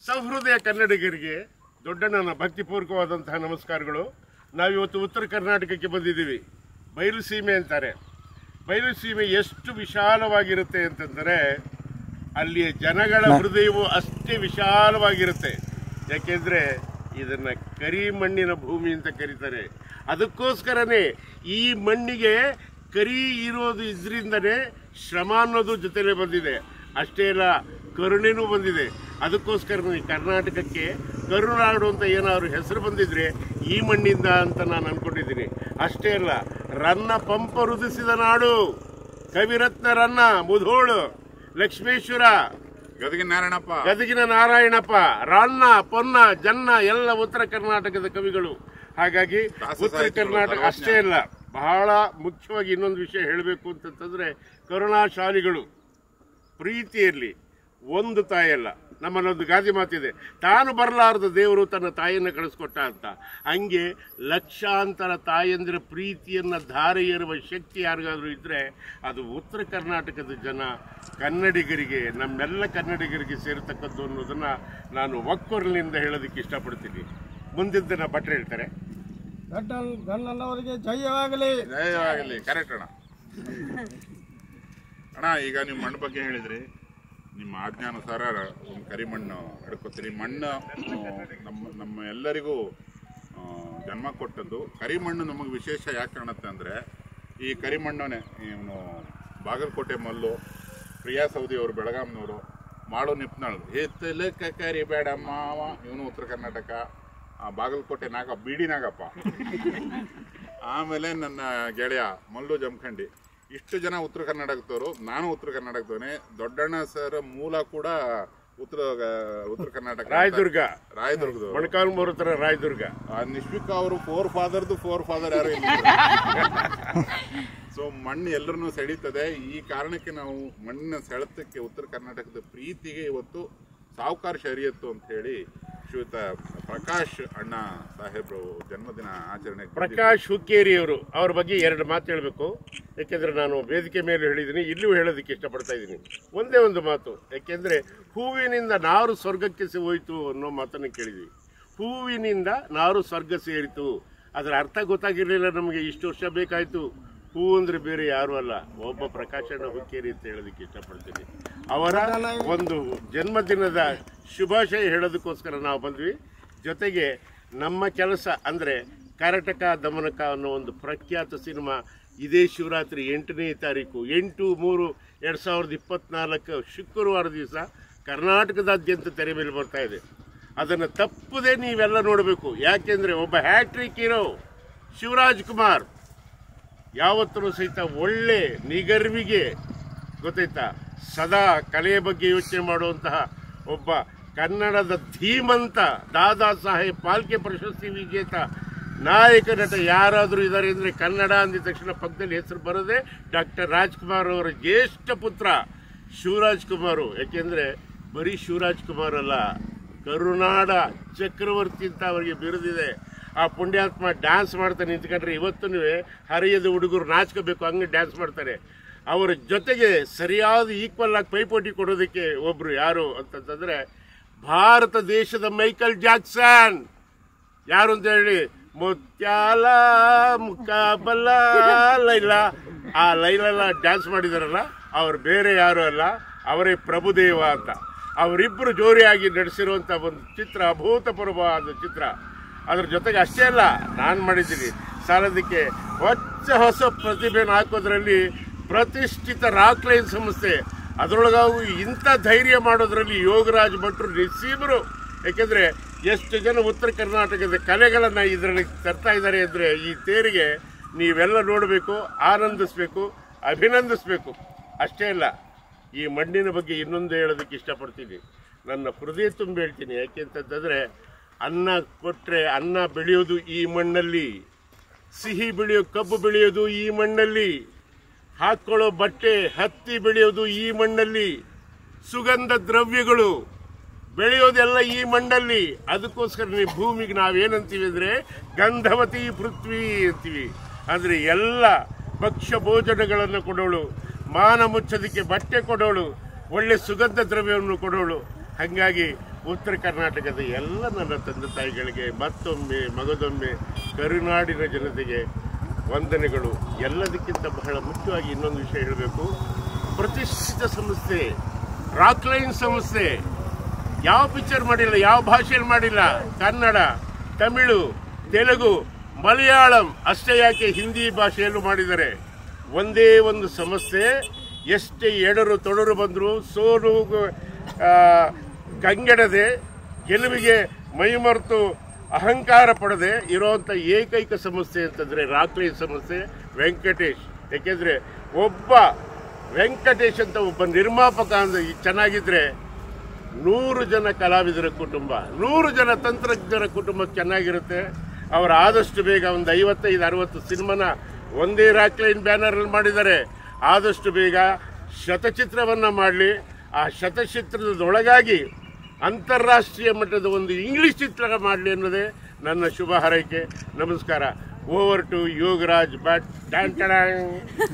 ಸಹೃದಯ ಕನ್ನಡಿಗರಿಗೆ ದೊಡ್ಡಣ್ಣನ ಭಕ್ತಿಪೂರ್ವಕವಾದಂತಹ ನಮಸ್ಕಾರಗಳು ನಾವಿವತ್ತು ಉತ್ತರ ಕರ್ನಾಟಕಕ್ಕೆ ಬಂದಿದ್ದೀವಿ ಬಯಲು ಸೀಮೆ ಅಂತಾರೆ ಬಯಲು ಸೀಮೆ ಎಷ್ಟು ವಿಶಾಲವಾಗಿರುತ್ತೆ ಅಂತಂದರೆ ಅಲ್ಲಿಯ ಜನಗಳ ಹೃದಯವು ಅಷ್ಟೇ ವಿಶಾಲವಾಗಿರುತ್ತೆ ಯಾಕೆಂದರೆ ಇದನ್ನ ಕರಿ ಮಣ್ಣಿನ ಭೂಮಿ ಅಂತ ಕರೀತಾರೆ ಅದಕ್ಕೋಸ್ಕರನೇ ಈ ಮಣ್ಣಿಗೆ ಕರಿ ಇರೋದು ಇದರಿಂದನೇ ಶ್ರಮ ಅನ್ನೋದು ಜೊತೆಲೇ ಬಂದಿದೆ ಅಷ್ಟೇ ಅಲ್ಲ ಕರುಣೆನೂ ಬಂದಿದೆ ಅದಕ್ಕೋಸ್ಕರ ಕರ್ನಾಟಕಕ್ಕೆ ಕರುನಾಡು ಅಂತ ಏನಾದ್ರು ಹೆಸರು ಬಂದಿದ್ರೆ ಈ ಮಣ್ಣಿಂದ ಅಂತ ನಾನು ಅನ್ಕೊಂಡಿದ್ದೀನಿ ಅಷ್ಟೇ ಅಲ್ಲ ರನ್ನ ಪಂಪ ರುದಿಸಿದ ನಾಡು ಕವಿರತ್ನ ರನ್ನ ಮುಧೋಳು ಲಕ್ಷ್ಮೇಶ್ವರ ಗದಗಿನ ನಾರಾಯಣಪ್ಪ ಗದಗಿನ ನಾರಾಯಣಪ್ಪ ರಾಣ್ಣ ಪೊನ್ನ ಜನ್ನ ಎಲ್ಲ ಉತ್ತರ ಕರ್ನಾಟಕದ ಕವಿಗಳು ಹಾಗಾಗಿ ದಾಸ ಉತ್ತರ ಸಾಹಿತ್ಯಗಳು, ಕರ್ನಾಟಕ ಸರ್ವಜ್ಞ. ಅಷ್ಟೇ ಅಲ್ಲ ಬಹಳ ಮುಖ್ಯವಾಗಿ ಇನ್ನೊಂದು ವಿಷಯ ಹೇಳಬೇಕು ಅಂತಂತಂದ್ರೆ ಕರುಣಾಶಾಲಿಗಳು ಪ್ರೀತಿಯಲ್ಲಿ ಒಂದು ತಾಯಲ್ಲ ನಮ್ಮಲ್ಲೊಂದು ಗಾದಿ ಮಾತಿದೆ ತಾನು ಬರಲಾರದ ದೇವರು ತನ್ನ ತಾಯಿಯನ್ನು ಕಳಿಸ್ಕೊಟ್ಟ ಅಂತ ಹಂಗೆ ಲಕ್ಷಾಂತರ ತಾಯಂದಿರ ಪ್ರೀತಿಯನ್ನ ಧಾರೆ ಏರುವ ಶಕ್ತಿ ಯಾರಿಗಾದ್ರೂ ಇದ್ರೆ ಅದು ಉತ್ತರ ಕರ್ನಾಟಕದ ಜನ ಕನ್ನಡಿಗರಿಗೆ ನಮ್ಮೆಲ್ಲ ಕನ್ನಡಿಗರಿಗೆ ಸೇರತಕ್ಕದ್ದು ಅನ್ನೋದನ್ನ ನಾನು ಒಕ್ಕೊರಲಿನಿಂದ ಹೇಳೋದಕ್ಕೆ ಇಷ್ಟಪಡ್ತೀನಿ ಮುಂದಿನ ದಿನ ಭಟ್ರು ಹೇಳ್ತಾರೆ ಗಡ್ಡಲ್ ಗಲ್ಲಲ್ಲವರಿಗೆ ಜಯವಾಗಲಿ ಜಯವಾಗಲಿ ಕರೆಕ್ಟ್ ಅಣ್ಣ ಅಣ್ಣ ಈಗ ನೀವು ಮಣ್ಣು ಬಗ್ಗೆ ಹೇಳಿದ್ರಿ ನಿಮ್ಮ ಆಜ್ಞಾನುಸಾರ ಒಂದು ಕರಿಮಣ್ಣು ಹಿಡ್ಕೊತೀರಿ ಮಣ್ಣು ಆ, ನಮ್ಮ ನಮ್ಮ ಎಲ್ಲರಿಗೂ ಆ, ಜನ್ಮ ಕೊಟ್ಟದ್ದು ಕರಿಮಣ್ಣು ನಮಗೆ ವಿಶೇಷ ಯಾಕೆ ಕಾಣುತ್ತೆ ಅಂದರೆ ಈ ಕರಿಮಣ್ಣನೇ ಇವನು ಬಾಗಲಕೋಟೆ ಮಲ್ಲು ಪ್ರಿಯಾ ಸೌದಿ ಅವರು ಬೆಳಗಾಂನವರು ಮಾಡು ನಿಪ್ನಾಳ್ ಎತ್ತಲಕ್ಕ ಕರಿಬೇಡ ಮಾವ ಇವನು ಉತ್ತರ ಕರ್ನಾಟಕ ಆ, ಬಾಗಲಕೋಟೆ ನಾಗ ಬಿಡಿ ನಾಗಪ್ಪ ಆಮೇಲೆ ನನ್ನ ಗೆಳೆಯ ಮಲ್ಲು ಜಮಖಂಡಿ ಇಷ್ಟು ಜನ ಉತ್ತರ ಕರ್ನಾಟಕದವರು ನಾನು ಉತ್ತರ ಕರ್ನಾಟಕದವನೇ ದೊಡ್ಡಣ್ಣ ಸರ್ ಮೂಲ ಕೂಡ ಉತ್ತರ ಉತ್ತರ ಕರ್ನಾಟಕ ರಾಯದುರ್ಗ ರಾಯದುರ್ಗದವರು ಮೊಣಕಾಲ್ಮೂರು ಹತ್ರ ರಾಯದುರ್ಗ ಆ ನಿಶ್ವಿಕ ಅವರು ಫೋರ್ ಫಾದರ್ದು ಫೋರ್ ಫಾದರ್ ಯಾರು ಇಲ್ಲ ಸೊ ಮಣ್ಣು ಎಲ್ಲರನ್ನೂ ಸೆಳೀತದೆ ಈ ಕಾರಣಕ್ಕೆ ನಾವು ಮಣ್ಣಿನ ಸೆಳೆತಕ್ಕೆ ಉತ್ತರ ಕರ್ನಾಟಕದ ಪ್ರೀತಿಗೆ ಇವತ್ತು ಸಾವುಕಾರ ಶರಿಯತ್ತು ಅಂತ ಹೇಳಿ ಶ್ರೀಯುತ ಪ್ರಕಾಶ್ ಅಣ್ಣ ಸಾಹೇಬ್ರು ಜನ್ಮದಿನ ಆಚರಣೆ ಪ್ರಕಾಶ್ ಹುಕ್ಕೇರಿಯವರು ಅವ್ರ ಬಗ್ಗೆ ಎರಡು ಮಾತು ಹೇಳಬೇಕು ಯಾಕೆಂದ್ರೆ ನಾನು ವೇದಿಕೆ ಮೇಲೆ ಹೇಳಿದ್ದೀನಿ ಇಲ್ಲೂ ಹೇಳೋದಕ್ಕೆ ಇಷ್ಟಪಡ್ತಾ ಇದ್ದೀನಿ ಒಂದೇ ಒಂದು ಮಾತು ಯಾಕೆಂದ್ರೆ ಹೂವಿನಿಂದ ನಾರು ಸ್ವರ್ಗಕ್ಕೆ ಸಿ- ಹೋಯ್ತು ಅನ್ನೋ ಮಾತನ್ನು ಕೇಳಿದ್ವಿ ಹೂವಿನಿಂದ ನಾರು ಸ್ವರ್ಗ ಸೇರಿತು ಅದರ ಅರ್ಥ ಗೊತ್ತಾಗಿರಲಿಲ್ಲ ನಮಗೆ ಇಷ್ಟು ವರ್ಷ ಬೇಕಾಯ್ತು ಹೂ ಅಂದ್ರೆ ಬೇರೆ ಯಾರು ಅಲ್ಲ ಒಬ್ಬ ಪ್ರಕಾಶಣ್ಣ ಹುಕ್ಕೇರಿ ಅಂತ ಹೇಳೋದಕ್ಕೆ ಇಷ್ಟಪಡ್ತೀನಿ ಅವರ ಒಂದು ಜನ್ಮದಿನದ ಶುಭಾಶಯ ಹೇಳೋದಕ್ಕೋಸ್ಕರ ನಾವು ಬಂದ್ವಿ ಜೊತೆಗೆ ನಮ್ಮ ಕೆಲಸ ಅಂದರೆ ಕರಟಕ ದಮನಕ ಅನ್ನೋ ಒಂದು ಪ್ರಖ್ಯಾತ ಸಿನಿಮಾ ಇದೇ ಶಿವರಾತ್ರಿ ಎಂಟನೇ ತಾರೀಕು ಎಂಟು ಮೂರು ಎರಡು ಸಾವಿರದ ಇಪ್ಪತ್ನಾಲ್ಕು ಶುಕ್ರವಾರ ದಿವಸ ಕರ್ನಾಟಕದಾದ್ಯಂತ ತೆರೆ ಮೇಲೆ ಬರ್ತಾ ಇದೆ ಅದನ್ನು ತಪ್ಪದೆ ನೀವೆಲ್ಲ ನೋಡಬೇಕು ಯಾಕೆಂದರೆ ಒಬ್ಬ ಹ್ಯಾಟ್ರಿಕ್ ಹೀರೋ ಶಿವರಾಜ್ ಕುಮಾರ್ ಯಾವತ್ತೂ ಸಹಿತ ಒಳ್ಳೆ ನಿಗರ್ವಿಗೆ ಗೊತ್ತಾಯ್ತಾ ಸದಾ ಕಲೆಯ ಬಗ್ಗೆ ಯೋಚನೆ ಮಾಡುವಂತಹ ಒಬ್ಬ ಕನ್ನಡದ ಧೀಮಂತ ದಾದಾ ಸಾಹೇಬ್ ಪಾಲ್ಕೆ ಪ್ರಶಸ್ತಿ ವಿಜೇತ ನಾಯಕ ನಟ ಯಾರಾದರೂ ಇದ್ದಾರೆ ಅಂದರೆ ಕನ್ನಡ ಅಂದಿದ ತಕ್ಷಣ ಪಕ್ಕದಲ್ಲಿ ಹೆಸರು ಬರೋದೇ ಡಾಕ್ಟರ್ ರಾಜ್ಕುಮಾರ್ ಅವರ ಜ್ಯೇಷ್ಠ ಪುತ್ರ ಶಿವರಾಜ್ ಕುಮಾರು ಯಾಕೆಂದರೆ ಬರೀ ಶಿವರಾಜ್ ಕುಮಾರ್ ಅಲ್ಲ ಕರುನಾಡ ಚಕ್ರವರ್ತಿ ಅಂತ ಅವರಿಗೆ ಬಿರುದಿದೆ ಆ ಪುಣ್ಯಾತ್ಮ ಡ್ಯಾನ್ಸ್ ಮಾಡ್ತಾನೆ ನಿಂತ್ಕೊಂಡ್ರೆ ಇವತ್ತು ಹರಿಯದ ಹುಡುಗರು ನಾಚ್ಕೋಬೇಕು ಹಂಗೆ ಡ್ಯಾನ್ಸ್ ಮಾಡ್ತಾರೆ ಅವರ ಜೊತೆಗೆ ಸರಿಯಾದ ಈಕ್ವಲ್ ಆಗಿ ಪೈಪೋಟಿ ಕೊಡೋದಕ್ಕೆ ಒಬ್ರು ಯಾರು ಅಂತಂತಂದ್ರೆ ಭಾರತ ದೇಶದ ಮೈಕಲ್ ಜಾಕ್ಸನ್ ಯಾರು ಅಂತ ಹೇಳಿ ಮುತ್ಯಾಲ ಮುಕ್ಕಾಬಲ್ಲ ಲೈಲಾ ಆ ಲೈಲೆಲ್ಲ ಡ್ಯಾನ್ಸ್ ಮಾಡಿದಾರಲ್ಲ ಅವ್ರು ಬೇರೆ ಯಾರು ಅಲ್ಲ ಅವರೇ ಪ್ರಭುದೇವ ಅಂತ ಅವರಿಬ್ಬರು ಜೋರಿಯಾಗಿ ನಡೆಸಿರುವಂಥ ಒಂದು ಚಿತ್ರ ಅಭೂತಪೂರ್ವವಾದ ಚಿತ್ರ ಅದ್ರ ಜೊತೆಗೆ ಅಷ್ಟೇ ಅಲ್ಲ ನಾನು ಮಾಡಿದ್ದೀನಿ ಸಾಲದಕ್ಕೆ ಹೊಚ್ಚ ಹೊಸ ಪ್ರತಿಭೆನ ಹಾಕೋದ್ರಲ್ಲಿ ಪ್ರತಿಷ್ಠಿತ ರಾಕ್ಲೈನ್ ಸಂಸ್ಥೆ ಅದರೊಳಗಾವು ಇಂಥ ಧೈರ್ಯ ಮಾಡೋದ್ರಲ್ಲಿ ಯೋಗರಾಜ್ ಭಟ್ರು ನಿಸ್ಸೀಮರು ಯಾಕೆಂದ್ರೆ ಎಷ್ಟು ಜನ ಉತ್ತರ ಕರ್ನಾಟಕದ ಕಲೆಗಳನ್ನು ಇದರಲ್ಲಿ ತರ್ತಾ ಇದ್ದಾರೆ ಅಂದರೆ ಈ ತೇರಿಗೆ ನೀವೆಲ್ಲ ನೋಡಬೇಕು ಆನಂದಿಸ್ಬೇಕು ಅಭಿನಂದಿಸ್ಬೇಕು ಅಷ್ಟೇ ಅಲ್ಲ ಈ ಮಣ್ಣಿನ ಬಗ್ಗೆ ಇನ್ನೊಂದು ಹೇಳೋದಕ್ಕೆ ಇಷ್ಟಪಡ್ತೀನಿ ನನ್ನ ಹೃದಯ ತುಂಬಿ ಹೇಳ್ತೀನಿ ಯಾಕೆಂತಂದರೆ ಅನ್ನ ಕೊಟ್ಟರೆ ಅನ್ನ ಬೆಳೆಯೋದು ಈ ಮಣ್ಣಲ್ಲಿ ಸಿಹಿ ಬೆಳೆಯೋ ಕಬ್ಬು ಬೆಳೆಯೋದು ಈ ಮಣ್ಣಲ್ಲಿ ಹಾಕೊಳ್ಳೋ ಬಟ್ಟೆ ಹತ್ತಿ ಬೆಳೆಯೋದು ಈ ಮಣ್ಣಲ್ಲಿ ಸುಗಂಧ ದ್ರವ್ಯಗಳು ಬೆಳೆಯೋದೆಲ್ಲ ಈ ಮಣ್ಣಲ್ಲಿ ಅದಕ್ಕೋಸ್ಕರ ನೀವು ಭೂಮಿಗೆ ನಾವೇನಂತೀವಿ ಅಂದರೆ ಗಂಧವತಿ ಪೃಥ್ವಿ ಅಂತೀವಿ ಅಂದರೆ ಎಲ್ಲ ಭಕ್ಷ್ಯ ಭೋಜನಗಳನ್ನು ಕೊಡೋಳು ಮಾನ ಮುಚ್ಚೋದಕ್ಕೆ ಬಟ್ಟೆ ಕೊಡೋಳು ಒಳ್ಳೆ ಸುಗಂಧ ದ್ರವ್ಯವನ್ನು ಕೊಡೋಳು ಹಾಗಾಗಿ ಉತ್ತರ ಕರ್ನಾಟಕದ ಎಲ್ಲ ನನ್ನ ತಂದೆ ತಾಯಿಗಳಿಗೆ ಮತ್ತೊಮ್ಮೆ ಮಗದೊಮ್ಮೆ ಕರುನಾಡಿನ ಜನತೆಗೆ ವಂದನೆಗಳು ಎಲ್ಲದಕ್ಕಿಂತ ಬಹಳ ಮುಖ್ಯವಾಗಿ ಇನ್ನೊಂದು ವಿಷಯ ಹೇಳಬೇಕು ಪ್ರತಿಷ್ಠಿತ ಸಂಸ್ಥೆ ರಾಕ್ಲೈನ್ ಸಂಸ್ಥೆ ಯಾವ ಪಿಕ್ಚರ್ ಮಾಡಿಲ್ಲ ಯಾವ ಭಾಷೆಯಲ್ಲಿ ಮಾಡಿಲ್ಲ ಕನ್ನಡ ತಮಿಳು ತೆಲುಗು ಮಲಯಾಳಂ ಅಷ್ಟೇ ಯಾಕೆ ಹಿಂದಿ ಭಾಷೆಯಲ್ಲೂ ಮಾಡಿದ್ದಾರೆ ಒಂದೇ ಒಂದು ಸಂಸ್ಥೆ ಎಷ್ಟೇ ಎಡರು ತೊಡರು ಬಂದರೂ ಸೋಲು ಆ, ಕಂಗೆಡದೆ ಗೆಲುವಿಗೆ ಮೈಮರೆತು ಅಹಂಕಾರ ಪಡದೆ ಇರುವಂಥ ಏಕೈಕ ಸಂಸ್ಥೆ ಅಂತಂದರೆ ರಾಕ್ಲೈನ್ ಸಂಸ್ಥೆ ವೆಂಕಟೇಶ್ ಯಾಕೆಂದರೆ ಒಬ್ಬ ವೆಂಕಟೇಶ್ ಅಂತ ಒಬ್ಬ ನಿರ್ಮಾಪಕ ಅಂದ್ರೆ ಚೆನ್ನಾಗಿದ್ರೆ ನೂರು ಜನ ಕಲಾವಿದರ ಕುಟುಂಬ ನೂರು ಜನ ತಂತ್ರಜ್ಞರ ಕುಟುಂಬ ಚೆನ್ನಾಗಿರುತ್ತೆ ಅವರು ಆದಷ್ಟು ಬೇಗ ಒಂದು ಐವತ್ತೈದು ಅರವತ್ತು ಸಿನಿಮಾನ ಒಂದೇ ರಾಕ್ಲೈನ್ ಬ್ಯಾನರಲ್ಲಿ ಮಾಡಿದ್ದಾರೆ ಆದಷ್ಟು ಬೇಗ ಶತಚಿತ್ರವನ್ನು ಮಾಡಲಿ ಆ ಶತಚಿತ್ರದೊಳಗಾಗಿ ಅಂತಾರಾಷ್ಟ್ರೀಯ ಮಟ್ಟದ ಒಂದು ಇಂಗ್ಲಿಷ್ ಚಿತ್ರ ಮಾಡಲಿ ಅನ್ನೋದೇ ನನ್ನ ಶುಭ ಹಾರೈಕೆ ನಮಸ್ಕಾರ ಓವರ್ ಟು ಯೋಗರಾಜ್ ಭಟ್ ಟ್ಯಾನ್ ಟ್ಯಾಡಾಂಗ್.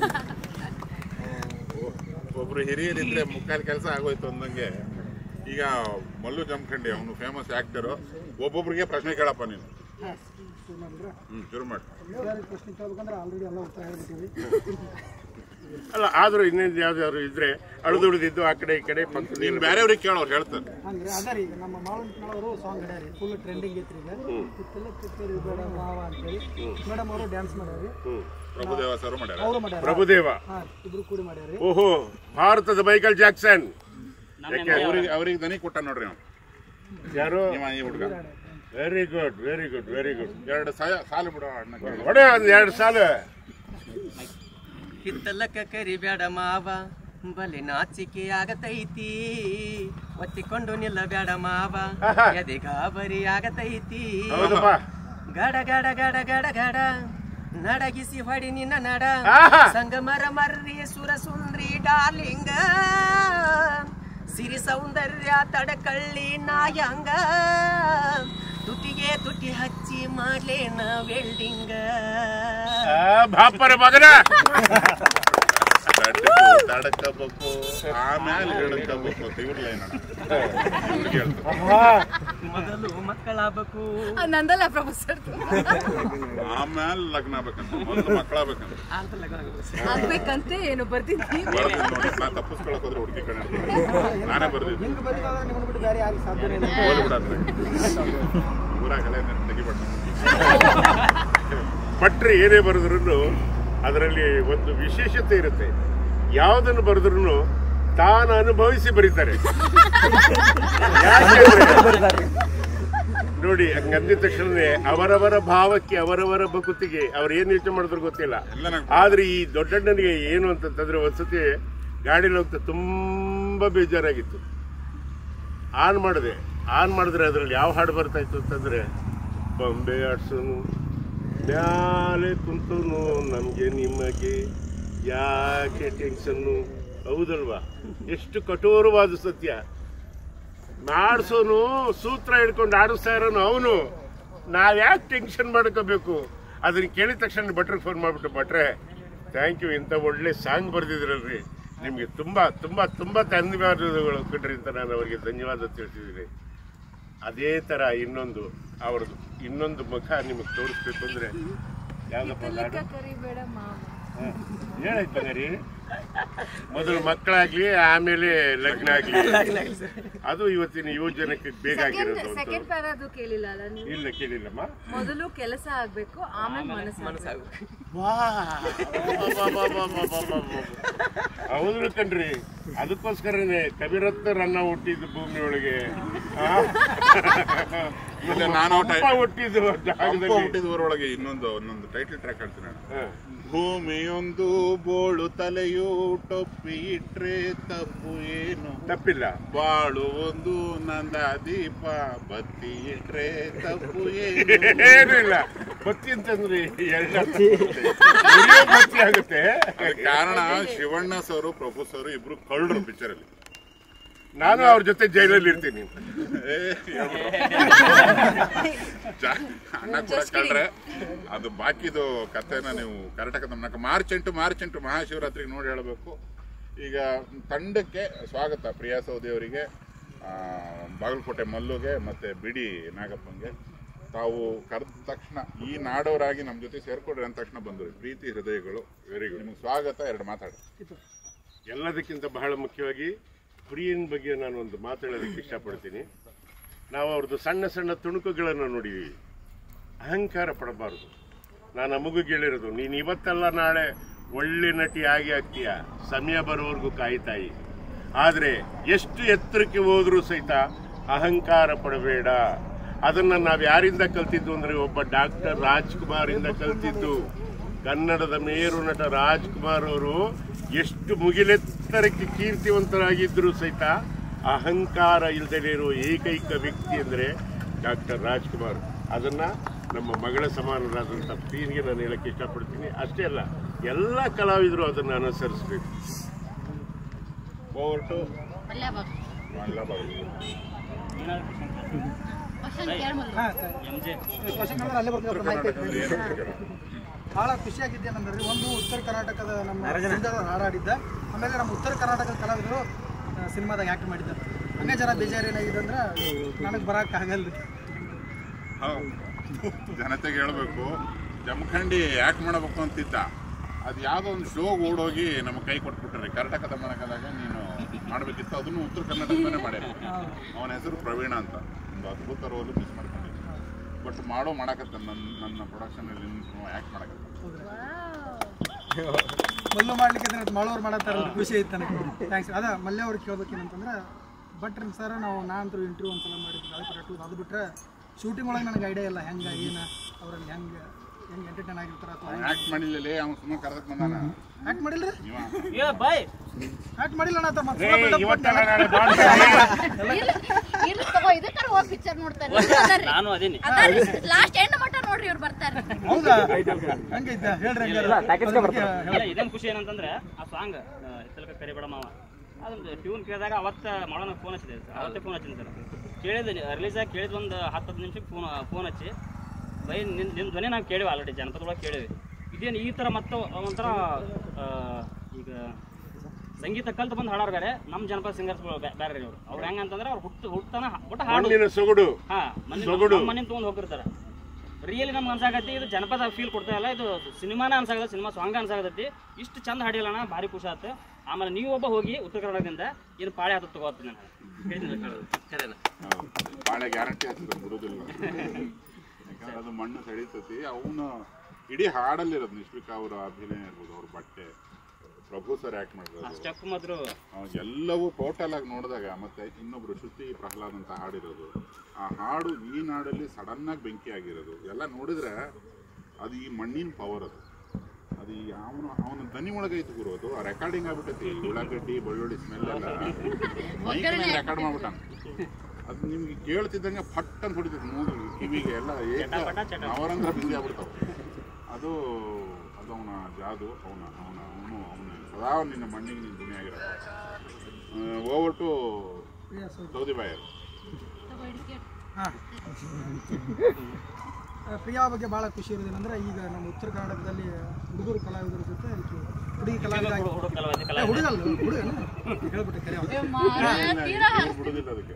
ಒಬ್ರು ಹಿರಿಯರಿದ್ರೆ ಮುಕ್ಕಾಲು ಕೆಲಸ ಆಗೋಯ್ತು ಅಂದಂಗೆ ಈಗ ಮಲ್ಲು ಜಮಖಂಡಿ ಅವನು ಫೇಮಸ್ ಆಕ್ಟರು ಒಬ್ಬೊಬ್ರಿಗೆ ಪ್ರಶ್ನೆ ಕೇಳಪ್ಪ ನೀನು ಹ್ಮ್ ಶುರು ಮಾಡಿ ಪ್ರಶ್ನೆ ಕೇಳ್ಬೇಕಂದ್ರೆ ಆಲ್ರೆಡಿ ಎಲ್ಲ ಉತ್ತರ ಹೇಳ್ಬಿಟ್ಟಿವಿ ಅಲ್ಲ ಆದರೂ ಇನ್ನೊಂದು ಯಾವ್ದಾದ್ರು ಇದ್ರೆ ಅಳುದುಳಿದಿದ್ದು ಆ ಕಡೆ ಈ ಕಡೆ ನೀನ್ ಪಕ್ಕದಲ್ಲಿ ಬೇರೆಯವ್ರಿಗೆ ಕೇಳೋರು ಹೇಳ್ತಾರೆ ಹಂಗ್ರಿ ಅದ ರೀ ನಮ್ಮ ಮಾವನವರು ಸಾಂಗ್ ಹಾಡ್ಯಾರಿ ಫುಲ್ ಟ್ರೆಂಡಿಂಗ್ ಐತ್ರಿ ಈಗ ಕಿತ್ತಲ ಕಿತ್ತರಿ ಬೇಡ ಮಾವ ಅಂತೇಳಿ ಮೇಡಮ್ ಅವರು ಡ್ಯಾನ್ಸ್ ಮಾಡ್ಯಾರಿ ಹ್ಮ್. ಪ್ರಭುದೇವ ಸರ್ ಮಾಡ್ಯಾರ ಅವರು ಮಾಡ್ಯಾರ ಪ್ರಭುದೇವ ಹಾ ಇಬ್ರು ಕೂಡಿ ಮಾಡ್ಯಾರಿ ಓಹೋ ಭಾರತದ ಮೈಕಲ್ ಜಾಕ್ಸನ್ ಯಾಕೆ ಅವ್ರಿಗೆ ಅವ್ರಿಗೆ ದನಿ ಕೊಟ್ಟ ನೋಡ್ರಿ ಅವ್ನು ಯಾರು ನಿಮ್ಮ ಈ ಹುಡುಗ very good very good very good ಎರಡು ಸಾಯ ಸಾಲು ಬಿಡೋ ಅಣ್ಣ ಕೇಳು. ಒಡೆ ಒಂದ್ ಎರಡು ಸಾಲ ಹಿತ್ತಲಕ್ಕ ಕರಿಬ್ಯಾಡ ಮಾವ ಬಲೆ ನಾಚಿಕೆ ಆಗತೈತಿ ಒತ್ತಿಕೊಂಡು ನಿಲ್ಲಬ್ಯಾಡ ಮಾವ ಆಹಾ. ಎದೆ ಗಾಬರಿ ಆಗತೈತಿ ಹೌದಪ್ಪ ಗಡ ಗಡ ಗಡ ಗಡ ಗಡ ನಡಗಿಸಿ ಹೊಡಿ ನಿನ್ನ ನಡ ಆಹಾ. ಸಂಗಮರ ಮರ್ರಿ ಸುರ ಸುಂದ್ರಿ ಡಾರ್ಲಿಂಗ ಸಿರಿ ಸೌಂದರ್ಯ ತಡಕಳ್ಳಿ ನಾಯಂಗ ತುಟಿಗೆ ತುಟಿ ಹಚ್ಚಿ ಮಾಡ್ಲೇನ ವೆಲ್ಡಿಂಗ ಆ, ಬಾಪರ ಮಗನ ತಡ್ಕು, ತಡ್ಕಬೇಕು ಆಮೇಲೆ ಹಿಡ್ಕಬೇಕು ಇವ್ರ ಲೈನ್ ಇವ್ರಿಗೆ ಹೇಳ್ತಾರೆ ಮೊದಲು ಮಕ್ಕಳಾಗಬೇಕು ನಂದಲ್ಲ ಪ್ರೊಫೆಸರ್ ಆಮೇಲೆ ಲಗ್ನ ಆಗ್ಬೇಕಂತ ಮೊದಲು ಮಕ್ಕಳಾಗ್ಬೇಕಂತ ಆಗ್ಬೇಕಂತೆ ಏನು ಬರ್ತಿದ್ವಿ ಬರ್ದಿದ್ದು ನೋಡಿ ನಾ ತಪ್ಪಿಸ್ಕೊಳಕ್ ಹೋದ್ರೆ ಹುಡುಗಿ ಕಣ ನಾನೇ ಬರ್ದಿದ್ದು ಹಿಂಗ್ ಬಂದಿದ್ದಾದ್ರೆ ನಿಮ್ಮನ್ನ ಬಿಟ್ಟು ಬೇರೆ ಯಾರಿಗೆ ಸಾಧ್ಯ ಇಲ್ಲ ಹೋಲಿ ಬಿಡಾದ್ರೆ ಊರಾಗ ಹಳೆ ತೆಗಿಬೇಡ ಭಟ್ರು ಏನೇ ಬರೆದ್ರು ಅದರಲ್ಲಿ ಒಂದು ವಿಶೇಷತೆ ಇರುತ್ತೆ ಯಾವುದನ್ನು ಬರೆದ್ರು ತಾನು ಅನುಭವಿಸಿ ಬರೀತಾರೆ ಯಾಕೆಂದ್ರೆ ನೋಡಿ ಹಂಗಂದಿದ ತಕ್ಷಣವೇ ಅವರವರ ಭಾವಕ್ಕೆ ಅವರವರ ಬಕುತಿಗೆ ಅವ್ರು ಏನ್ ಯೋಚನೆ ಮಾಡಿದ್ರು ಗೊತ್ತಿಲ್ಲ ಎಲ್ಲ ನಂಗೆ ಆದ್ರೆ ಈ ದೊಡ್ಡಣ್ಣನಿಗೆ ಏನು ಅಂತಂತಂದ್ರೆ ಒಂದ್ಸತಿ ಗಾಡಿಲಿ ಹೋಗ್ತಾ ತುಂಬಾ ಬೇಜಾರಾಗಿತ್ತು ಆನ್ ಮಾಡಿದೆ ಆನ್ ಮಾಡಿದ್ರೆ ಅದ್ರಲ್ಲಿ ಯಾವ ಹಾಡು ಬರ್ತಾ ಇತ್ತು ಅಂತಂದ್ರೆ ಬೊಂಬೆ ಆಡ್ಸೋನು ಮ್ಯಾಲೆ ಕುಂತನು ನಮ್ಗೆ ನಿಮಗೆ ಯಾಕೆ ಟೆನ್ಷನ್ನು ಹೌದಲ್ವಾ ಎಷ್ಟು ಕಠೋರವಾದ ಸತ್ಯ ಮಾಡಿಸೋನು ಸೂತ್ರ ಹಿಡ್ಕೊಂಡು ಆಡಿಸ್ತಾ ಇರೋನು ಅವನು ನಾವ್ ಯಾಕೆ ಟೆನ್ಷನ್ ಮಾಡ್ಕೋಬೇಕು ಅದನ್ನ ಕೇಳಿದ ತಕ್ಷಣ ಭಟ್ರಿಗೆ ಫೋನ್ ಮಾಡ್ಬಿಟ್ಟು ಭಟ್ರೆ ಥ್ಯಾಂಕ್ ಯು ಇಂಥ ಒಳ್ಳೆ ಸಾಂಗ್ ಬರ್ದಿದ್ರಲ್ರಿ ನಿಮಗೆ ತುಂಬಾ ತುಂಬಾ ತುಂಬಾ ಧನ್ಯವಾದಗಳು ಕಣ್ರಿ ಅಂತ ನಾನು ಅವರಿಗೆ ಧನ್ಯವಾದ ತಿಳಿಸಿದ್ದೀನಿ ಅದೇ ತರ ಇನ್ನೊಂದು ಅವ್ರದ್ದು ಇನ್ನೊಂದು ಮುಖ ನಿಮಗೆ ತೋರಿಸ್ಬೇಕು ಅಂದ್ರೆ ಯಾವ್ದಪ್ಪ ಅದು ಹಾಡು? ಕರಿಬೇಡ ಮಾವ ಹೇಳಕ್ ಬಂದಿರಿ ಮೊದಲು ಮಕ್ಕಳಾಗ್ಲಿ ಆಮೇಲೆ ಲಗ್ನ ಆಗ್ಲಿ ಅದು ಇವತ್ತಿನ ಯುವ ಜನಕ್ಕೆ ಬೇಗ ಸೆಕೆಂಡ್ ಆಗಿರೋದು ಸೆಕೆಂಡ್ ಪ್ಯಾರಾದು ಕೇಳಿಲ್ಲ ಅಲ್ಲ ನೀವು ಇಲ್ಲ ಕೇಳಿಲ್ಲಮ್ಮ ಮೊದಲು ಕೆಲಸ ಆಗ್ಬೇಕು ಆಮೇಲೆ ಮನಸ್ಸು ಹೌದು ಕಣ್ರಿ ಅದಕ್ಕೋಸ್ಕರನೇ ಕವಿರತ್ನ ರನ್ನ ಹುಟ್ಟಿದ್ದು ಭೂಮಿ ಒಳಗೆ ಆ? ಇಲ್ಲ, ನಾನು ಅಪ್ಪ ಟೈ- ಹುಟ್ಟಿದ್ದು ಅಪ್ಪ ಜಾಗದಲ್ಲಿ ಹುಟ್ಟಿದ ಊರೊಳಗೆ ಇನ್ನೊಂದು ಒಂದೊಂದು ಟೈಟಲ್ ಟ್ರ್ಯಾಕ್ ಹೇಳ್ತೀನಿ ನಾನು ಹ. ಭೂಮಿಯೊಂದು ಬೋಳು ತಲೆಯು ಟೊಪ್ಪಿ ಇಟ್ರೆ ತಪ್ಪು ಏನು ತಪ್ಪಿಲ್ಲ ಬಾಳು ಒಂದು ನಂದ ದೀಪ ಬತ್ತಿ ಇಟ್ರೆ ತಪ್ಪು ಏನು ಏನು ಇಲ್ಲ ಬತ್ತಿ ಅಂತಂದ್ರೆ ಎಲ್ಲ ಉರಿಯೋ ಬತ್ತಿ ಆಗುತ್ತೆ ಅದಕ್ಕೆ ಕಾರಣ ಶಿವಣ್ಣ ಸರು ಪ್ರಭು ಸರು ಇಬ್ರು ಕಳ್ಳರು ಪಿಕ್ಚರ್ ಅಲ್ಲಿ ನಾನು ಅವ್ರ ಜೊತೆ ಜೈಲಲ್ಲಿ ಇರ್ತೀನಿ ಏ, ಹೇಳ್ಬಿಟ್ರು. ಜಾ- ಅಣ್ಣ ಕೂಡ ಕಳ್ರೆ ಅದು ಬಾಕಿದು ಕಥೆನ ನೀವು ಕರ್ನಾಟಕ ನಮ್ಮ ಮಾರ್ಚ್ ಎಂಟು ಮಾರ್ಚ್ ಎಂಟು ಮಹಾಶಿವರಾತ್ರಿಗೆ ನೋಡಿ ಹೇಳಬೇಕು ಈಗ ತಂಡಕ್ಕೆ ಸ್ವಾಗತ ಪ್ರಿಯಾ ಸೌದಿ ಅವರಿಗೆ ಆ, ಬಾಗಲಕೋಟೆ ಮಲ್ಲುಗೆ ಮತ್ತು ಬಿಡಿ ನಾಗಪ್ಪಂಗೆ ತಾವು ಕರೆದ ತಕ್ಷಣ ಈ ನಾಡವರಾಗಿ ನಮ್ಮ ಜೊತೆ ಸೇರ್ಕೊಡ್ರಿ ಅಂದ ತಕ್ಷಣ ಬಂದರು ಪ್ರೀತಿ ಹೃದಯಗಳು ವೆರಿ ಗುಡ್ ನಿಮ್ಗೆ ಸ್ವಾಗತ ಎರಡು ಮಾತಾಡಿ ಎಲ್ಲದಕ್ಕಿಂತ ಬಹಳ ಮುಖ್ಯವಾಗಿ ಪ್ರಿಯನ್ ಬಗ್ಗೆ ನಾನು ಒಂದು ಮಾತಾಡೋದಕ್ಕೆ ಇಷ್ಟಪಡ್ತೀನಿ ನಾವು ಅವ್ರದ್ದು ಸಣ್ಣ ಸಣ್ಣ ತುಣುಕುಗಳನ್ನು ನೋಡಿದ್ದೀವಿ ಅಹಂಕಾರ ಪಡಬಾರ್ದು ನಾನು ನಮಗೂ ಹೇಳಿರೋದು ನೀನು ಇವತ್ತಲ್ಲ ನಾಳೆ ಒಳ್ಳೆ ನಟಿ ಆಗಿ ಆಗ್ತೀಯ ಸಮಯ ಬರೋವರೆಗೂ ಕಾಯ್ತಾಯಿ ಆದರೆ ಎಷ್ಟು ಎತ್ತರಕ್ಕೆ ಹೋದರೂ ಸಹಿತ ಅಹಂಕಾರ ಪಡಬೇಡ ಅದನ್ನು ನಾವು ಯಾರಿಂದ ಕಲ್ತಿದ್ದು ಅಂದರೆ ಒಬ್ಬ ಡಾಕ್ಟರ್ ರಾಜ್ಕುಮಾರ್ ಇಂದ ಕಲ್ತಿದ್ದು ಕನ್ನಡದ ಮೇರು ನಟ ರಾಜ್ಕುಮಾರ್ ಅವರು ಎಷ್ಟು ಮುಗಿಲೆತ್ತರಕ್ಕೆ ಕೀರ್ತಿವಂತರಾಗಿದ್ದರೂ ಸಹಿತ ಅಹಂಕಾರ ಇಲ್ಲದೇ ಇರೋ ಏಕೈಕ ವ್ಯಕ್ತಿ ಅಂದರೆ ಡಾಕ್ಟರ್ ರಾಜ್ಕುಮಾರ್ ಅದನ್ನು ನಮ್ಮ ಮಗಳ ಸಮಾನರಾದಂಥ ಪ್ರೀನ್ಗೆ ನಾನು ಹೇಳಕ್ಕೆ ಇಷ್ಟಪಡ್ತೀನಿ ಅಷ್ಟೇ ಅಲ್ಲ ಎಲ್ಲ ಕಲಾವಿದರು ಅದನ್ನು ಅನುಸರಿಸಬೇಕು ಓವರ್ ಟು ಮಲ್ಯಾಬಾಗ್ ಕ್ವಶನ್ ಕೇಳ್ಮಲ್ಲ ಕ್ವಶನ್ ಅಲ್ಲೇ ಬರ್ತಾರೆ ಮಾಹಿತಿ ಭಾಳ ಖುಷಿಯಾಗಿದ್ದೆ ಏನಂದ್ರೆ ಒಂದು ಉತ್ತರ ಕರ್ನಾಟಕದ ನಮ್ಮ ಸಿಂಗರ್ ಹಾಡಾಡಿದ್ದ ಆಮೇಲೆ ನಮ್ಮ ಉತ್ತರ ಕರ್ನಾಟಕದ ಕಲಾವಿದರು ಆ, ಸಿನಿಮಾದಾಗ ಆ್ಯಕ್ಟ್ ಮಾಡಿದ್ದಾರೆ ಹಂಗೆ ಜನ ಬೇಜಾರು ಏನಾಗಿದೆ ಅಂದ್ರೆ ನನಗೆ ಬರೋಕ್ಕಾಗಲ್ಲ ಜನತೆಗೆ ಹೇಳಬೇಕು ಜಮಖಂಡಿ ಯಾಕೆ ಮಾಡಬೇಕು ಅಂತಿದ್ದ ಅದು ಯಾವುದೋ ಒಂದು ಶೋಗೆ ಓಡೋಗಿ ನಮಗೆ ಕೈ ಕೊಟ್ಬಿಟ್ರಿ ಕರ್ನಾಟಕದ ಮನಕದಾಗ ನೀನು ಮಾಡಬೇಕಿತ್ತು ಅದನ್ನು ಉತ್ತರ ಕರ್ನಾಟಕದಲ್ಲೇ ಮಾಡ್ಯಾರ ಅವನ ಹೆಸರು ಪ್ರವೀಣ ಅಂತ ಒಂದು ಅದ್ಭುತ ರೋಲು ಮಿಸ್ ಮಾಡ್ಕೊಂಡಿದ್ದೆ ಬಟ್ ಮಾಡೋ ಮಾಡಕತ್ತ ನನ್ನ ನನ್ನ ಪ್ರೊಡಕ್ಷನಲ್ಲಿ ಆ್ಯಕ್ಟ್ ಮಾಡಕತ್ತ ಮಲ್ಲು ಮಾಡ್ಲಿಕ್ಕೆ ಅಂದ್ರೆ ಮಾಡೋರು ಮಾಡತ್ತಾರ ಅಂತ ಖುಷಿ ಐತೆ ನನಗೆ ಥ್ಯಾಂಕ್ಸ್ ಅದ ಮಲ್ಯ ಅವ್ರಿಗೆ ಕೇಳ್ಬೇಕೇನಂತಂದ್ರೆ ಭಟ್ರಿ ಸರ್ ನಾವು ನಾನಂತರೂ ಇಂಟರ್ವ್ಯೂ ಒಂದ್ಸಲ ಮಾಡಿದ್ವಿ ಗಾಳಿಪಟ ಟೂ ಅದು ಬಿಟ್ರೆ ಶೂಟಿಂಗ್ ಒಳಗೆ ನನಗೆ ಐಡಿಯಾ ಇಲ್ಲ ಹೆಂಗೆ ಏನು ಅವ್ರಲ್ಲಿ ಹೆಂಗೆ ಹೆಂಗೆ ಎಂಟರ್ಟೈನ್ ಆಗಿರ್ತಾರೆ ಅಥವಾ ಆ್ಯಕ್ಟ್ ಮಾಡಿಲ್ಲಲೇ ಅವ್ನು ಸುಮ್ಮನೆ ಕರೆದಕ್ಕೆ ಬಂದಾನ ಆ್ಯಕ್ಟ್ ಮಾಡಿಲ್ರಿ ನೀವ ಆ್ಯಕ್ಟ್ ಮಾಡಿಲ್ಲ ಅಣ್ಣ ಆತ ಮತ್ತೆ ಇಲ್ಲ ತಗೋ ಇದಕ್ಕಾರ ಹೋಗಿ ಪಿಕ್ಚರ್ ನೋಡ್ತಾರೆ ನಾನು ಅದೇನಿ ಲಾಸ್ಟ್ ಎಂಡ್ ಮಟ್ಟ ನೋಡ್ರಿ ಇವ್ರು ಬರ್ತಾರೆ ಹೌದಾ ಹಂಗೈತೆ ಹೇಳ್ರಿ ಹಂಗಾರೆ ಇಲ್ಲ ಇದೇನು ಖುಷಿ ಏನಂತಂದ್ರೆ ಆ ಸಾಂಗ್ ಹಿತ್ತಲಕ ಕರಿಬೇಡ ಮಾವ ಅದೊಂದು ಟ್ಯೂನ್ ಕೇಳಿದಾಗ ಅವತ್ತ ಮಾಡೋಣ ಫೋನ್ ಹಚ್ಚಿದೆ ಸರ್ ಅವತ್ತೇ ಫೋನ್ ಹಚ್ಚಿನಿ ಸರ್ ಕೇಳಿದೆ ರಿಲೀಸ್ ಆಗಿ ಕೇಳಿದ ಒಂದು ಹತ್ತು ಹತ್ತು ನಿಮಿಷಕ್ಕೆ ಫೋನ್ ಫೋನ್ ಹಚ್ಚಿ ಬೈ ನಿನ್ನ ನಿನ್ನ ಧ್ವನಿ ನಾವು ಕೇಳಿವಿ ಆಲ್ರೆಡಿ ಜನಪದೊಳಗೆ ಕೇಳಿವಿ ಇದೇನು ಈ ಥರ ಮತ್ತೆ ಒಂಥರ ಆ, ಈಗ ಸಂಗೀತ ಕಲ್ತು ಬಂದು ಹಾಡೋರು ಬೇರೆ ನಮ್ಮ ಜನಪದ ಸಿಂಗರ್ಸ್ಗಳು ಬೇರೆ ರೀ ಅವ್ರು ಅವ್ರು ಹೆಂಗಂತಂದ್ರೆ ಅವ್ರು ಹುಟ್ಟು ಹುಟ್ಟನ ಒಟ್ಟು ಹಾಡು ಮಣ್ಣಿನ ಸೊಗಡು ಹಾ ಮನೆ ಸೊಗಡು. ಮನೆ ತೊಗೊಂಡು ಹೋಗಿರ್ತಾರೆ ರಿಯಲಿ ನಮ್ಗೆ ಅನ್ಸಾಕತ್ತಿ ಇದು ಜನಪದ ಫೀಲ್ ಕೊಡ್ತಾ ಇಲ್ಲ ಇದು ಸಿನಿಮಾನ ಅನ್ಸಾಕತ್ತ ಸಿನಿಮಾ ಸಾಂಗ್ ಅನ್ಸಾಕತ್ತೈತಿ ಇಷ್ಟು ಚಂದ ಹಾಡಿಲ್ಲಣ್ಣ ಭಾರಿ ಖುಷಿ ಆಯ್ತು ಆಮೇಲೆ ನೀವು ಒಬ್ಬ ಹೋಗಿ ಉತ್ತರ ಕರ್ನಾಟಕದಿಂದ ಏನು ಪಾಳೆ ಹತ್ತು ತಗೋತೀನಿ ನಾನು ಹೇಳಿದ್ದೀನಿ ಭಾಳ ಗ್ಯಾರಂಟಿ ಆಗ್ತದೆ ಬಿಡೋದಿಲ್ಲ ಯಾಕಂದ್ರೆ ಅದು ಮಣ್ಣು ಸೆಳೀತತಿ ಅವನು ಇಡೀ ಹಾಡಲ್ಲಿರೋದು ನಿಶ್ವಿಕಾ ಅವರ ಅಭಿನಯ ಇರ್ಬೋದು ಅವ್ರ ಬಟ್ಟೆ ಪ್ರಭು ಸರ್ ಆ್ಯಕ್ಟ್ ಮಾಡಿರೋದು ಸ್ಟೆಪ್ ಮಾತ್ರ ಅವ್ ಎಲ್ಲವೂ ಟೋಟಲ್ ಆಗಿ ನೋಡಿದಾಗ ಮತ್ತೆ ಇನ್ನೊಬ್ರು ಶ್ರುತಿ ಪ್ರಹ್ಲಾದ್ ಅಂತ ಹಾಡಿರೋದು ಆ ಹಾಡು ಈ ನಾಡಲ್ಲಿ ಸಡನ್ ಆಗಿ ಬೆಂಕಿ ಆಗಿರೋದು ಎಲ್ಲ ನೋಡಿದ್ರೆ ಅದು ಈ ಮಣ್ಣಿನ ಪವರ್ ಅದು ಅದು ಈ ಅವನು ಅವನ ದನಿ ಒಳಗೈತು ಗುರು ಅದು ಆ ರೆಕಾರ್ಡಿಂಗ್ ಆಗ್ಬಿಟ್ಟೈತಿ ಉಳ್ಳಾಗಡ್ಡಿ ಬೆಳ್ಳುಳ್ಳಿ ಸ್ಮೆಲ್ ಎಲ್ಲ ರೆಕಾರ್ಡ್ ಮಾಡ್ಬಿಟ್ಟಾನ ಅದು ನಿಮ್ಗೆ ಕೇಳ್ತಿದ್ದಂಗೆ ಫಟ್ ಅಂತ ಹೊಡಿತೈತಿ ಮೂಗು ಕಿವಿಗೆ ಎಲ್ಲ ಏಕ ನವರಂಧ್ರ ಬಿಸಿ ಆಗ್ಬಿಡ್ತಾವ ಅದು ಅದು ಅವನ ಜಾದು ಅವನ ಅವನ ಅವನು ಅವನ ಸದಾ ನಿನ್ನ ಮಣ್ಣಿಗೆ ನೀನು ದುನಿಯಾಗಿರೋ ಓವರ್ ಟು ಸೌದಿ ಬಾಯರ್ ಹಾಂ ಪ್ರಿಯಾ ಬಗ್ಗೆ ಭಾಳ ಖುಷಿ ಇರೋದೇನೆಂದ್ರೆ ಈಗ ನಮ್ಮ ಉತ್ತರ ಕರ್ನಾಟಕದಲ್ಲಿ ಹುಡುಗರು ಕಲಾವಿದರ ಜೊತೆ ಈಕೆ ಹುಡುಗಿ ಕಲಾವಿದ ಆಗಿ- ಹುಡುಗ ಕಲಾವಿದ ಏ, ಕಲಾವಿದ ಹುಡುಗಲ್ಲ ಹುಡುಗ ಹೇಳ್ಬಿಟ್ಟೆ ಕರೆ ಅವ್ನು. ತೀರಾ ಬಿಡುದಿಲ್ಲ ಅದಕ್ಕೆ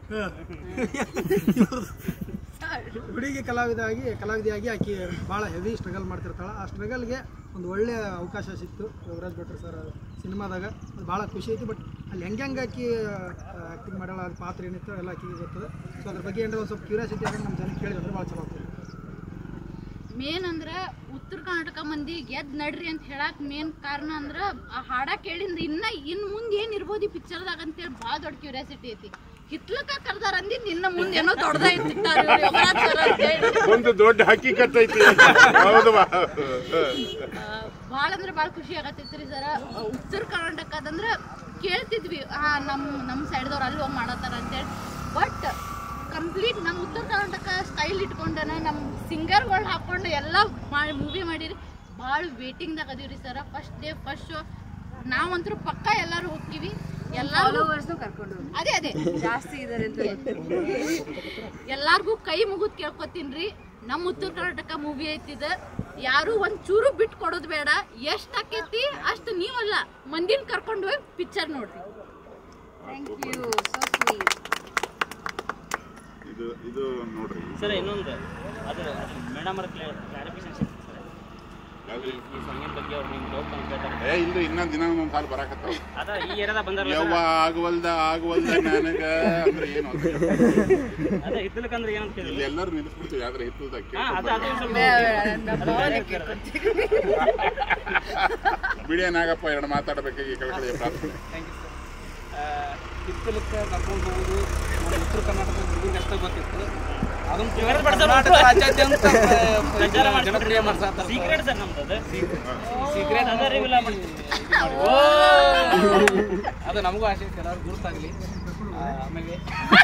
ಹುಡುಗಿ ಕಲಾವಿದಾಗಿ ಕಲಾವಿದೆಯಾಗಿ ಆಕೆ ಭಾಳ ಹೆವಿ ಸ್ಟ್ರಗಲ್ ಮಾಡ್ತಿರ್ತಾಳೆ ಆ ಸ್ಟ್ರಗಲ್ಗೆ ಒಂದು ಒಳ್ಳೆಯ ಅವಕಾಶ ಸಿಕ್ತು ಯೋಗರಾಜ್ ಭಟ್ರು ಸರ್ ಸಿನಿಮಾದಾಗ ಅದು ಭಾಳ ಖುಷಿ ಐತಿ ಬಟ್ ಅಲ್ಲಿ ಹೆಂಗೆ ಹೆಂಗೆ ಆಕಿ ಆ್ಯಕ್ಟಿಂಗ್ ಮಾಡಲ್ಲ ಅದು ಪಾತ್ರ ಏನಿತ್ತು ಎಲ್ಲ ಆಕಿಗೆ ಗೊತ್ತದೆ ಸೊ ಅದ್ರ ಬಗ್ಗೆ ಏನಾರ ಒಂದು ಸ್ವಲ್ಪ ಕ್ಯೂರಿಯಾಸಿಟಿ ಆಗಿ ನಮ್ಮ ಜನಕ್ಕೆ ಕೇಳಿದ್ರೆ ಭಾಳ ಚಲೋ ಆಗ್ತದೆ ಮೇನ್ ಅಂದ್ರ ಉತ್ತರ ಕರ್ನಾಟಕ ಮಂದಿ ಗೆದ್ ನಡ್ರಿ ಅಂತ ಹೇಳಕ್ ಮೇನ್ ಕಾರಣ ಅಂದ್ರ ಆ ಹಾಡ ಕೇಳಿಂದ ಇನ್ನ ಇನ್ ಮುಂದ್ ಏನ್ ಇರ್ಬೋದು ಈ ಪಿಕ್ಚರ್ದಾಗ ಅಂತೇಳಿ ಭಾಳ ದೊಡ್ಡ ಕ್ಯೂರಿಯಾಸಿಟಿ ಐತಿ ಹಿತ್ಲಕ್ಕ ಕರ್ದಾರ ಅಂದಿದ್ ಇನ್ನ ಮುಂದೆ ಏನೋ ದೊಡ್ಡದಾಯ್ತಿರ್ತಾರ ಒಂದು ದೊಡ್ಡ ಹಕ್ಕಿಕತ್ ಐತಿ ಹೌದವಾ ಭಾಳ ಅಂದ್ರೆ ಭಾಳ ಖುಷಿ ಆಗತ್ತೈತ್ರಿ ಸರ ಉತ್ತರ ಕರ್ನಾಟಕದಂದ್ರ ಕೇಳ್ತಿದ್ವಿ ಹಾ ನಮ್ ನಮ್ ಸೈಡ್ದವ್ರು ಅಲ್ಲಿ ಹೋಗಿ ಮಾಡತ್ತಾರ ಅಂತೇಳಿ ಬಟ್ ಕಂಪ್ಲೀಟ್ ನಮ್ಮ ಉತ್ತರ ಕರ್ನಾಟಕ ಸ್ಟೈಲ್ ಇಟ್ಕೊಂಡನ ನಮ್ಮ ಸಿಂಗರ್ಗಳು ಹಾಕೊಂಡು ಎಲ್ಲ ಮೂವಿ ಮಾಡಿರಿ ಭಾಳ ವೇಟಿಂಗ್ದಾಗ ಅದೀವ್ರಿ sir first day first show ನಾವಂತರೂ ಪಕ್ಕ ಎಲ್ಲರೂ ಹೋಗ್ತೀವಿ ಎಲ್ಲರೂ ಫಾಲೋವರ್ಸ್ನು ಕರ್ಕೊಂಡು ಹೋಗಿ ಅದೇ ಅದೇ ಜಾಸ್ತಿ ಇದಾರೆ ಅಂತ ಗೊತ್ತು. ಎಲ್ಲಾರ್ಗೂ ಕೈ ಮುಗಿದ್ ಕೇಳ್ಕೊತೀನ್ರಿ ನಮ್ಮ ಉತ್ತರ ಕರ್ನಾಟಕ ಮೂವಿ ಐತಿದ ಯಾರು ಒಂದ್ ಚೂರು ಬಿಟ್ಟು ಕೊಡೋದು ಬೇಡ ಎಷ್ಟ್ ಆಕೈತಿ ಅಷ್ಟು ನೀವಲ್ಲ ಮಂದಿನ ಕರ್ಕೊಂಡು ಹೋಗಿ ಪಿಕ್ಚರ್ ನೋಡ್ರಿ ಥ್ಯಾಂಕ್ ಯು ಸೋ ಸ್ವೀಟ್ ಇದು ಇದು ನೋಡ್ರಿ ಸರ್ ಇನ್ನೊಂದು ಅದು ಅದು ಮೇಡಮ್ ಅವ್ರ ಕ್ಲಾರಿಫಿಕೇಶನ್ ಸಿಗ್ತದೆ ಸರ್ ಯಾವ್ದು? ಈ ಸಾಂಗಿನ ಬಗ್ಗೆ ಅವ್ರು ನಿಮ್ಗೆ ಡೌಟ್ ಅಂತ ಕೇಳ್ತಾರೆ ಏ ಇಲ್ಲ ಇನ್ನೊಂದು ದಿನ ಒಂದೊಂದು ಸಾಲ ಬರಾಕತ್ತಾವ ಅದ ಈ ಏರಿಯಾದಾಗ ಬಂದಾರಲ್ಲ ಯವ್ವ ಸರ್ ಆಗವಲ್ದ ಆಗವಲ್ದ ನನಗ ಅಂದ್ರೆ ಏನು ಅಂತ ಅದೇ ಹಿತ್ತಲಕ್ಕಂದ್ರೆ ಏನಂತ ಇಲ್ಲಿ ಕೇಳಿದ್ರಿ ಎಲ್ಲರೂ ನಿಲ್ಲಿಸ್ಬಿಡ್ತೀವಿ ಆದ್ರೆ ಹಿತ್ತಲ್ದಾಗ ಹಾ ಅದು ಅದು ಸ್ವಲ್ಪ ಬಿಡಿಯ ನಾಗಪ್ಪ ಎರಡು ಮಾತಾಡಬೇಕಾಗಿ ಕೆಳಗಡೆ ಪ್ರಾರ್ಥನೆ ಹಿತ್ತಲಕ್ಕೆ ಕರ್ಕೊಂಡು ಹೋಗೋದು ನಮ್ಮ ಉತ್ತರ ಕರ್ನಾಟಕದ ಹುಡುಗರಿಗೆ ಅಷ್ಟೇ ಗೊತ್ತಿತ್ತು ಅದನ್ನು ಇವೆಲ್ಲ ಬಡ್ಸೋದು ಕರ್ನಾಟಕ ರಾಜ್ಯಾದ್ಯಂತ ಪ್ರಚಾರ ಜನಪ್ರಿಯ ಮಾಡ್ಸಾತಾರ ಸೀಕ್ರೆಟ್ ಸರ್ ನಮ್ದು ಅದು ಸೀಕ್ರೆಟ್ ಅದ ರಿವೀಲ್ ಮಾಡ್ತೀವಿ ಅದು ನಮಗೂ ಆಸೆ ಐತೆ ಎಲ್ಲರೂ ಗುರುತಾಗಲಿ ಆಮೇಲೆ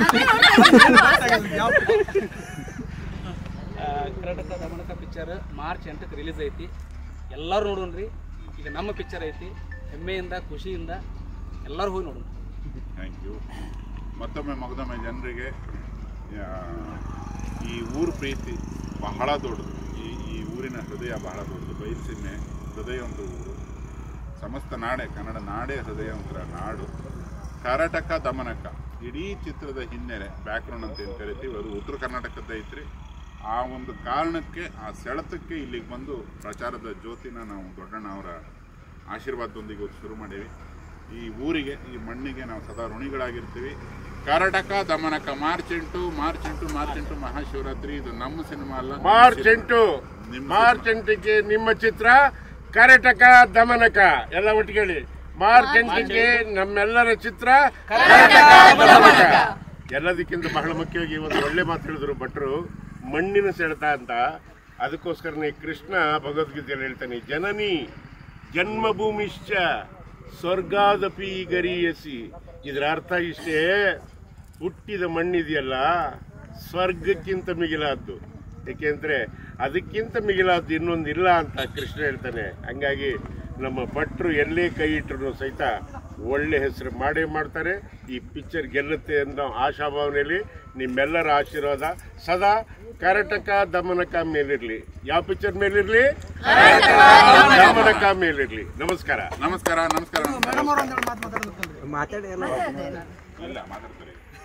ಆ, ಕರ್ನಾಟಕ ದಮನಕ ಪಿಕ್ಚರ್ ಮಾರ್ಚ್ ಎಂಟಕ್ಕೆ ರಿಲೀಸ್ ಐತಿ ಎಲ್ಲರೂ ನೋಡೋಣ್ರಿ ಈಗ ನಮ್ಮ ಪಿಕ್ಚರ್ ಐತಿ ಹೆಮ್ಮೆಯಿಂದ ಖುಷಿಯಿಂದ ಎಲ್ಲರೂ ಹೋಗಿ ನೋಡೋಣ ಥ್ಯಾಂಕ್ ಯು ಮತ್ತೊಮ್ಮೆ ಮಗದೊಮ್ಮೆ ಜನರಿಗೆ ಆ, ಈ ಊರು ಪ್ರೀತಿ ಬಹಳ ದೊಡ್ಡದು ಈ ಈ ಊರಿನ ಹೃದಯ ಬಹಳ ದೊಡ್ಡದು ಬಯಲುಸೀಮೆ ಹೃದಯ ಒಂದು ಊರು ಸಮಸ್ತ ನಾಡೆ ಕನ್ನಡ ನಾಡೇ ಹೃದಯ ಒಂಥರ ನಾಡು ಕರಟಕ ದಮನಕ ಇಡೀ ಚಿತ್ರದ ಹಿನ್ನೆಲೆ ಬ್ಯಾಕ್ಗ್ರೌಂಡ್ ಅಂತ ಏನು ಕರಿತೀವಿ ಅದು ಉತ್ತರ ಕರ್ನಾಟಕದ ಐತ್ರಿ ಆ ಒಂದು ಕಾರಣಕ್ಕೆ ಆ ಸೆಳೆತಕ್ಕೆ ಇಲ್ಲಿಗೆ ಬಂದು ಪ್ರಚಾರದ ಜ್ಯೋತಿನ ನಾವು ದೊಡ್ಡಣ್ಣ ಅವರ ಆಶೀರ್ವಾದದೊಂದಿಗೆ ಇವತ್ತು ಶುರು ಮಾಡೀವಿ ಈ ಊರಿಗೆ ಈ ಮಣ್ಣಿಗೆ ನಾವು ಸದಾ ಋಣಿಗಳಾಗಿರ್ತೀವಿ ಕರ್ನಾಟಕ ದಮನಕ ಮಾರ್ಚ್ ಎಂಟು ಮಾರ್ಚ್ ಎಂಟು ಮಾರ್ಚ್ ಎಂಟು ಮಹಾಶಿವರಾತ್ರಿ ಇದು ನಮ್ಮ ಸಿನಿಮಾ ಅಲ್ಲ ನಿಮ್ಮ ಮಾರ್ಚ್ ಸಿನಿಮಾ. ಎಂಟು ನಿಮ್ಮ ಮಾರ್ಚ್ ಎಂಟಕ್ಕೆ ನಿಮ್ಮ ಚಿತ್ರ ಕರ್ನಾಟಕ ದಮನಕ ಎಲ್ಲ ಒಟ್ಟಿಗೆ ಹೇಳಿ ಮಾರ್ಚ್ ಎಂಟಕ್ಕೆ ನಮ್ಮೆಲ್ಲರ ಚಿತ್ರ ಕರ್ನಾಟಕ ದಮನಕ ಎಲ್ಲದಕ್ಕಿಂತ ಬಹಳ ಮುಖ್ಯವಾಗಿ ಒಂದು ಒಳ್ಳೆ ಮಾತು ಹೇಳಿದ್ರು ಭಟ್ರು ಮಣ್ಣಿನ ಸೆಳೆತ ಅಂತ ಅದಕ್ಕೋಸ್ಕರನೇ ಕೃಷ್ಣ ಭಗವದ್ಗೀತೆಯಲ್ಲಿ ಹೇಳ್ತಾನೆ ಜನನಿ ಜನ್ಮಭೂಮಿಶ್ಚ ಸ್ವರ್ಗಾದಪಿ ಗರೀಯಸಿ ಇದರ ಅರ್ಥ ಇಷ್ಟೇ ಹುಟ್ಟಿದ ಮಣ್ಣಿದೆಯಲ್ಲ ಸ್ವರ್ಗಕ್ಕಿಂತ ಮಿಗಿಲಾದ್ದು ಏಕೆಂದ್ರೆ ಅದಕ್ಕಿಂತ ಮಿಗಿಲಾದ್ದು ಇನ್ನೊಂದಿಲ್ಲ ಅಂತ ಕೃಷ್ಣ ಹೇಳ್ತಾನೆ ಹಂಗಾಗಿ ನಮ್ಮ ಭಟ್ರು ಎಲ್ಲೇ ಕೈ ಇಟ್ಟರು ಸಹಿತ ಒಳ್ಳೆ ಹೆಸರು ಮಾಡೇ ಮಾಡ್ತಾರೆ ಈ ಪಿಕ್ಚರ್ ಗೆಲ್ಲುತ್ತೆ ಅನ್ನೋ ಆಶಾಭಾವನೆಯಲ್ಲಿ ನಿಮ್ಮೆಲ್ಲರ ಆಶೀರ್ವಾದ ಸದಾ ಕರ್ನಾಟಕ ದಮನಕ ಮೇಲಿರ್ಲಿ ಯಾವ ಪಿಕ್ಚರ್ ಮೇಲಿರ್ಲಿ ದಮನಕ ಮೇಲಿರ್ಲಿ ನಮಸ್ಕಾರ ನಮಸ್ಕಾರ ನಮಸ್ಕಾರ ಮೇಡಮ್ ಅವ್ರು ಒಂದೆರಡು ಮಾತು ಮಾತಾಡೋದು ಇಲ್ಲ ಮಾತಾಡ್ತಾರೆ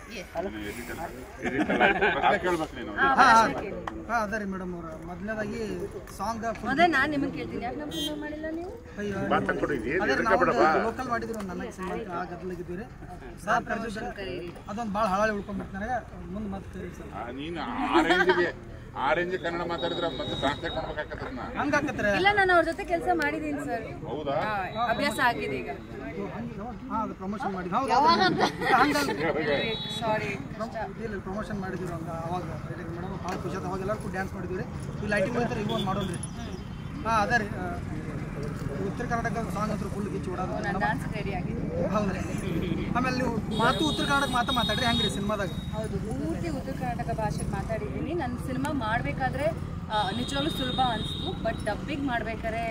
Edit ಅಲ್ಲ. ಮತ್ತೆ ಕೇಳ್ಬೇಕು ನೀನು ಹಾಂ ಅದ ರೀ ಮೇಡಮ್ ಅವ್ರ ಮೊದಲನೇದಾಗಿ ಸಾಂಗ್ ಅದೇ ನಾನು ನಿಮಗೆ ಕೇಳ್ತೀನಿ ಯಾಕೆ ನಮ್ಮ ಸಿನಿಮಾ ಮಾಡಿಲ್ಲ ನೀವು ಮಾತಾಡ್ಕೊಂಡಿದ್ದಿ ಅದೇ ಎದಕ್ಕ ಬಿಡಪ್ಪ ಲೋಕಲ್ ಮಾಡಿದ್ರು ಒಂದು ನನ್ನ ಸಿನಿಮಾ ಆ ಗದ್ದಲಾಗಿದ್ದೀವಿ ರೀ ಸಾರ್ ಕರೆದಿದ್ದಾರೆ ಅದೊಂದು ಭಾಳ ಹಳಾಳಿ ಉಳ್ಕೊಂಡ್ಬಿಡ್ತಾರೆ ಮುಂದೆ ಮತ್ತೆ ಸರ್ ಆ, ನೀನು ಆ ರೇಂಜಿಗೆ ಆ ರೇಂಜಿಗೆ ಕನ್ನಡ ಮಾತಾಡಿದ್ರೆ ಮತ್ತೆ ಟ್ರಾನ್ಸ್ಲೇಟ್ ಮಾಡ್ಬೇಕಾಗತ್ತೆ ಅದನ್ನ ಹಂಗಾಕತ್ರೆ ಇಲ್ಲ ನಾನು ಅವ್ರ ಜೊತೆ ಕೆಲಸ ಮಾಡಿದ್ದೀನಿ ಸರ್ ಹೌದಾ ಅಭ್ಯಾಸ ಆಗಿದೆ ಈಗ ಹಾಂ ಅದು ಪ್ರಮೋಷನ್ ಮಾಡಿದ್ವಿ ಹೌದು ಹಂಗಲ್ಲ ಸಾರಿ ಇಲ್ಲಿ ಪ್ರಮೋಷನ್ ಮಾಡಿದ್ವಿ ಹಂಗ ಅವಾಗ ಮೇಡಮ್ ಭಾಳ ಖುಷಿ ಆಯ್ತು ಅವಾಗ ಎಲ್ಲರೂ ಡಾನ್ಸ್ ಮಾಡಿದ್ವಿ ರೀ ಈ ಲೈಟಿಂಗ್ ಹೋಗ್ತಾರೆ ಈಗ ಒಂದು ಮಾಡೋಣ ರೀ ಹಾಂ ಅದೇ ರೀ ಆ, ಉತ್ತರ ಕರ್ನಾಟಕ ಸಾಂಗ್ ಹತ್ರ ಫುಲ್ ಗಿಚ್ಚು ಓಡೋದು ನಾನು ಡಾನ್ಸ್ ರೆಡಿ ಆಗಿದೆ ಹೌದು ರೀ ಆಮೇಲೆ ನೀವು ಮಾತು ಉತ್ತರ ಕರ್ನಾಟಕ ಮಾತಾ ಮಾತಾಡ್ರಿ ಹೆಂಗೆ ರೀ ಸಿನಿಮಾದಾಗ ಹೌದು ಪೂರ್ತಿ ಉತ್ತರ ಕರ್ನಾಟಕ ಭಾಷೆಗೆ ಮಾತಾಡಿದ್ದೀನಿ ನನ್ನ ಸಿನಿಮಾ ಮಾಡಬೇಕಾದ್ರೆ ನಿಜವಾಗ್ಲೂ ಸುಲಭ ಅನಿಸ್ತು ಬಟ್ ಡಬ್ಬಿಂಗ್ ಮಾಡ್ಬೇಕಾದ್ರೆ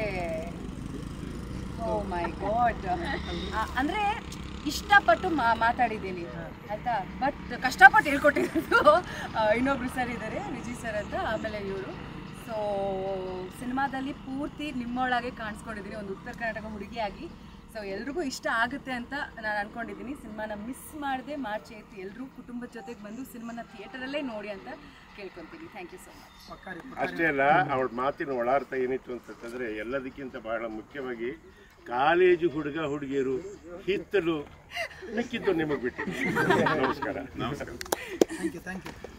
ಓ ಮೈ ಗಾಡ್ ಅಂದರೆ ಇಷ್ಟಪಟ್ಟು ಮಾ ಮಾತಾಡಿದ್ದೀನಿ ಆಯಿತಾ ಬಟ್ ಕಷ್ಟಪಟ್ಟು ಹೇಳ್ಕೊಟ್ಟಿರೋದು ಆ, ಇನ್ನೊಬ್ರು ಸರ್ ಇದ್ದಾರೆ ವಿಜಯ್ ಸರ್ ಅಂತ ಆಮೇಲೆ ಇವರು ಸೊ ಸಿನಿಮಾದಲ್ಲಿ ಪೂರ್ತಿ ನಿಮ್ಮೊಳಗೆ ಕಾಣಿಸ್ಕೊಂಡಿದ್ದೀನಿ ಒಂದು ಉತ್ತರ ಕರ್ನಾಟಕ ಹುಡುಗಿಯಾಗಿ ಸೊ ಎಲ್ರಿಗೂ ಇಷ್ಟ ಆಗುತ್ತೆ ಅಂತ ನಾನು ಅನ್ಕೊಂಡಿದ್ದೀನಿ ಸಿನಿಮಾನ ಮಿಸ್ ಮಾಡದೆ ಮಾರ್ಚ್ ಏತ್ ಎಲ್ಲರೂ ಕುಟುಂಬದ ಜೊತೆಗೆ ಬಂದು ಸಿನಿಮಾನ ಥಿಯೇಟರಲ್ಲೇ ನೋಡಿ ಅಂತ ಕೇಳ್ಕೊತೀನಿ ಥ್ಯಾಂಕ್ ಯು ಸೊ ಮಚ್ ಪಕ್ಕಾ ರೀ ಅಷ್ಟೇ ಅಲ್ಲ ಅವಳ ಮಾತಿನ ಒಳಾರ್ಥ ಏನಿತ್ತು ಅಂತಂತಂದ್ರೆ ಎಲ್ಲದಕ್ಕಿಂತ ಬಹಳ ಮುಖ್ಯವಾಗಿ ಕಾಲೇಜು ಹುಡುಗ ಹುಡುಗಿಯರು ಹಿತ್ತಲು ಮಿಕ್ಕಿದ್ದು ನಿಮಗೆ ಬಿಟ್ಟು ನಮಸ್ಕಾರ ನಮಸ್ಕಾರ ಥ್ಯಾಂಕ್ ಯು ಥ್ಯಾಂಕ್ ಯು